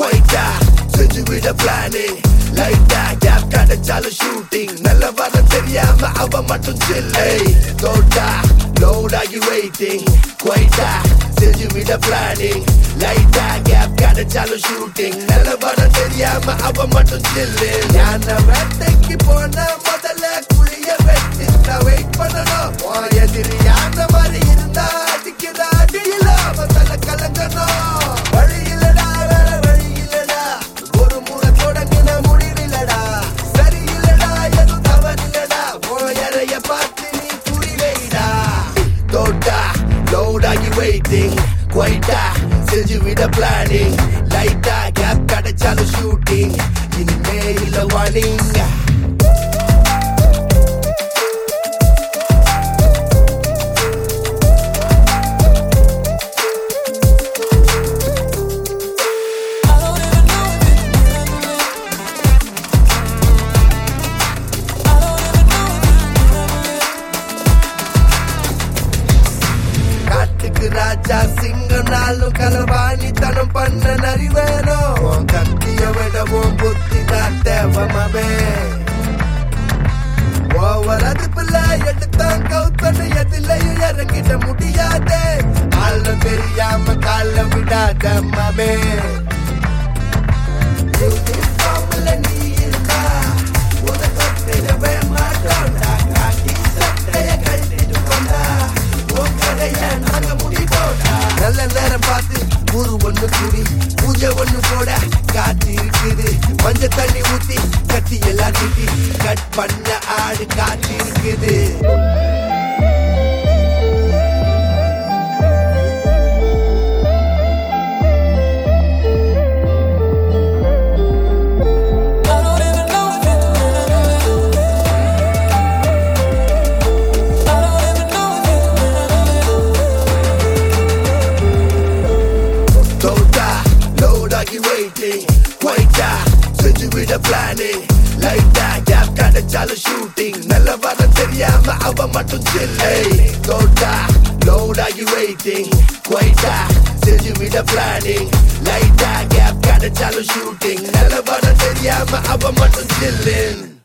குவைட்டா செஞ்சு விட பிளானிங் லைட்டா கேப் கிடைச்சாலும் ஷூட்டிங் நல்ல வர தெரியாம அவ மட்டும் சில்லை தோட்டா லோட் ஆகி வெயிட்டிங் குவைட்டா செஞ்சு விட பிளானிங் லைட்டா கேப் கிடைச்சாலும் ஷூட்டிங் நல்ல வர தெரியாம அவ மட்டும் சில்லு ஞான வேட்டைக்கு போன முதல்ல குழிய வெட்டி நான் வெயிட் பண்ணணும் உன் எதிரியான மாதிரி இருந்தா அடிக்கிற அடியில அவன் தலை கலங்கணும் வழி இல்லடா வேற வழி இல்லடா ஒரு முறை தொடங்கின முடிவில்லடா சரி இல்லடா எதுவும் தவறில்லடா உன் இறைய பார்த்து நீ குறி வைடா தோட்டா லோட் ஆகி வெயிட்டிங் குவைட்டா செஞ்சு விட பிளானிங் லைட்டா கேப் கிடைச்சாலும் ஷூட்டிங் இனிமே இல்ல வார்னிங் காட்டுக்கு ராஜா சிங்கம் நாளும் கலவாணி தனம் பண்ண நரிவேனோ உன் கத்திய விடவும் புத்தி தான் தேவமாவே ஓவர் அதுக்குள்ள எடுத்தான் கவுத்தன எதிலையும் இறங்கிட முடியாதே ஆள தெரியாம கால விடாத மாமே யூனிஃபார்ம்ல நீ இருந்தா உனக்கு ஒப்பிடவே மாட்டோம்டா காட்டி சட்டைய கட்டிட்டு வந்தா உன் கதைய நாங்க முடிப்போம்டா நல்ல நேரம் பார்த்து ஊரு ஒண்ணு கூடி பூஜை ஒண்ணு போட காத்து இருக்குது மஞ்சள் தண்ணி ஊத்தி கத்தி எல்லாம் தீட்டி கட் பண்ண ஆடு காத்து இருக்குது தோட்டா லோட் ஆகி வெயிட்டிங் குவைட்டா செஞ்சு விட பிளானிங் லைட்டா கேப் கிடைச்சாலும் ஷூட்டிங் நல்ல வர தெரியாம அவ மட்டும் சில்லை தோட்டா லோட் ஆகி வெயிட்டிங் குவைட்டா செஞ்சு விட பிளானிங் லைட்டா கேப் கிடைச்சாலும் ஷூட்டிங் நல்ல வர தெரியாம அவ மட்டும் சில்லின்